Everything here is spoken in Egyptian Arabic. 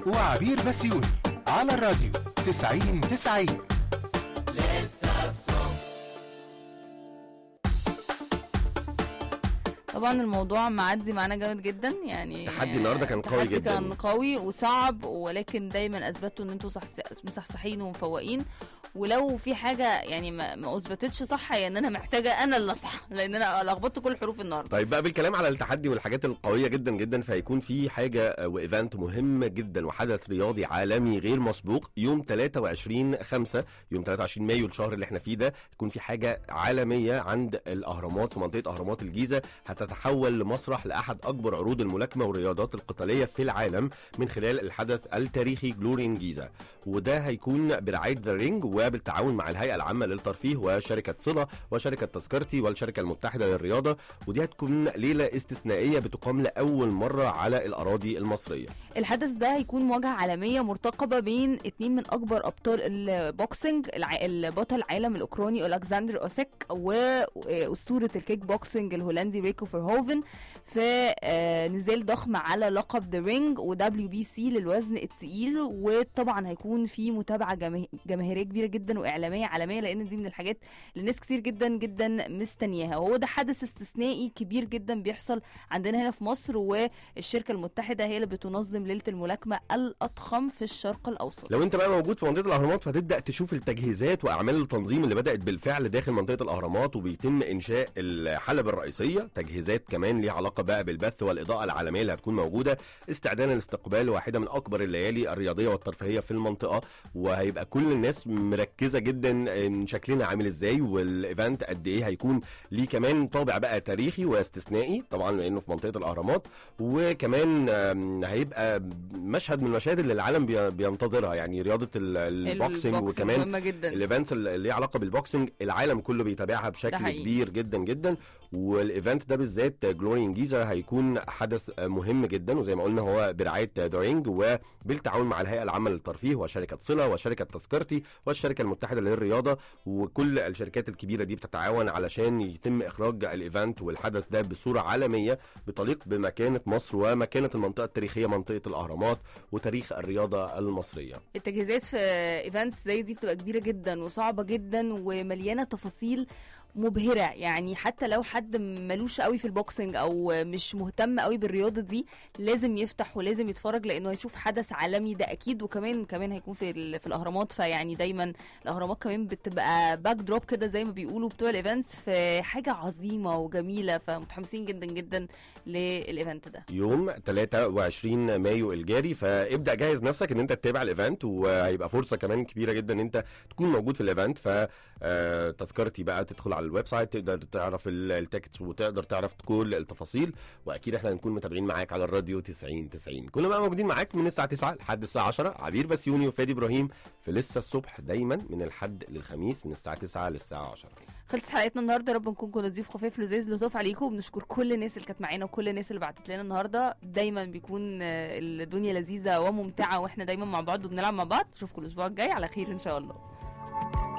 وعبير بسيوني على الراديو 90 90 طبعا الموضوع معدي معانا جامد جدا يعني التحدي النهاردة كان قوي التحدي جدا. كان قوي وصعب ولكن دايما اثبتوا ان انتوا صح مصحصحين ومفوقين ولو في حاجه يعني ما, ما اثبتتش صح هي ان انا محتاجه انا اللي اصحى لان انا لخبطت كل الحروف النهارده طيب بقى بالكلام على التحدي والحاجات القويه جدا جدا فهيكون في حاجه وايفنت مهم جدا وحدث رياضي عالمي غير مسبوق يوم 23 5 يوم 23 مايو الشهر اللي احنا فيه ده يكون في حاجه عالميه عند الاهرامات في منطقه اهرامات الجيزه هتتحول لمسرح لاحد اكبر عروض الملاكمه والرياضات القتاليه في العالم من خلال الحدث التاريخي جلوري جيزه وده هيكون برعايه ذا رينج وبالتعاون مع الهيئه العامه للترفيه وشركه صله وشركه تذكرتي والشركه المتحده للرياضه ودي هتكون ليله استثنائيه بتقام لاول مره على الاراضي المصريه الحدث ده هيكون مواجهه عالميه مرتقبه بين اتنين من اكبر ابطال البوكسنج الع... البطل العالم الاوكراني الكسندر اوسيك واسطوره الكيك بوكسنج الهولندي ريكو فيرهوفن في آه، نزال ضخم على لقب ذا رينج ودبليو بي سي للوزن الثقيل وطبعا هيكون في متابعه جماه- جماهيريه كبيره جدا واعلاميه عالميه لان دي من الحاجات اللي ناس كتير جدا جدا مستنياها وهو ده حدث استثنائي كبير جدا بيحصل عندنا هنا في مصر والشركه المتحده هي اللي بتنظم ليله الملاكمه الاضخم في الشرق الاوسط لو انت بقى موجود في منطقه الاهرامات فتبدا تشوف التجهيزات واعمال التنظيم اللي بدات بالفعل داخل منطقه الاهرامات وبيتم انشاء الحلبة الرئيسيه تجهيزات كمان ليها علاقه بقى بالبث والاضاءه العالميه اللي هتكون موجوده استعدادا لاستقبال واحده من اكبر الليالي الرياضيه والترفيهيه في المنطقه وهيبقى كل الناس مركزه جدا ان شكلنا عامل ازاي والايفنت قد ايه هيكون ليه كمان طابع بقى تاريخي واستثنائي طبعا لانه في منطقه الاهرامات وكمان آم، هيبقى مشهد من المشاهد اللي العالم بي- بينتظرها يعني رياضه ال- البوكسنج وكمان مهمه جدا الايفنتس اللي ليها علاقه بالبوكسنج العالم كله بيتابعها ده بشكل حقيقي. كبير جدا جدا والايفنت ده بالذات جلوري جيزه هيكون حدث مهم جدا وزي ما قلنا هو برعايه ذا رينج وبالتعاون مع الهيئه العامه للترفيه وشركه صله وشركه تذكرتي والشركه المتحده للرياضه وكل الشركات الكبيره دي بتتعاون علشان يتم اخراج الايفنت والحدث ده بصوره عالميه بتليق بمكانه مصر ومكانه المنطقه التاريخيه منطقه الاهرامات وتاريخ الرياضه المصريه التجهيزات في ايفنتس زي دي بتبقى كبيره جدا وصعبه جدا ومليانه تفاصيل مبهره يعني حتى لو حد ملوش قوي في البوكسنج او مش مهتم قوي بالرياضه دي لازم يفتح ولازم يتفرج لانه هيشوف حدث عالمي ده اكيد وكمان كمان هيكون في ال- في الاهرامات فيعني دايما الاهرامات كمان بتبقى باك دروب كده زي ما بيقولوا بتوع الايفنتس في حاجه عظيمه وجميله فمتحمسين جدا جدا للايفنت ده يوم 23 مايو الجاري فابدا جهز نفسك ان انت تتابع الايفنت وهيبقى فرصه كمان كبيره جدا ان انت تكون موجود في الايفنت فتذكرتي بقى تدخل على الويب سايت تقدر تعرف ال- التيكتس وتقدر تعرف كل التفاصيل واكيد احنا هنكون متابعين معاك على الراديو 90 90 كنا بقى موجودين معاك من الساعه 9 لحد الساعه 10 عبير بسيوني وفادي ابراهيم في لسه الصبح دايما من الحد للخميس من الساعه 9 للساعه 10 خلصت حلقتنا النهارده يا رب نكون كنا ضيف خفيف لذيذ لطاف عليكم وبنشكر كل الناس اللي كانت معانا وكل الناس اللي بعتت لنا النهارده دايما بيكون آه، الدنيا لذيذه وممتعه واحنا دايما مع بعض وبنلعب مع بعض اشوفكم الاسبوع الجاي على خير ان شاء الله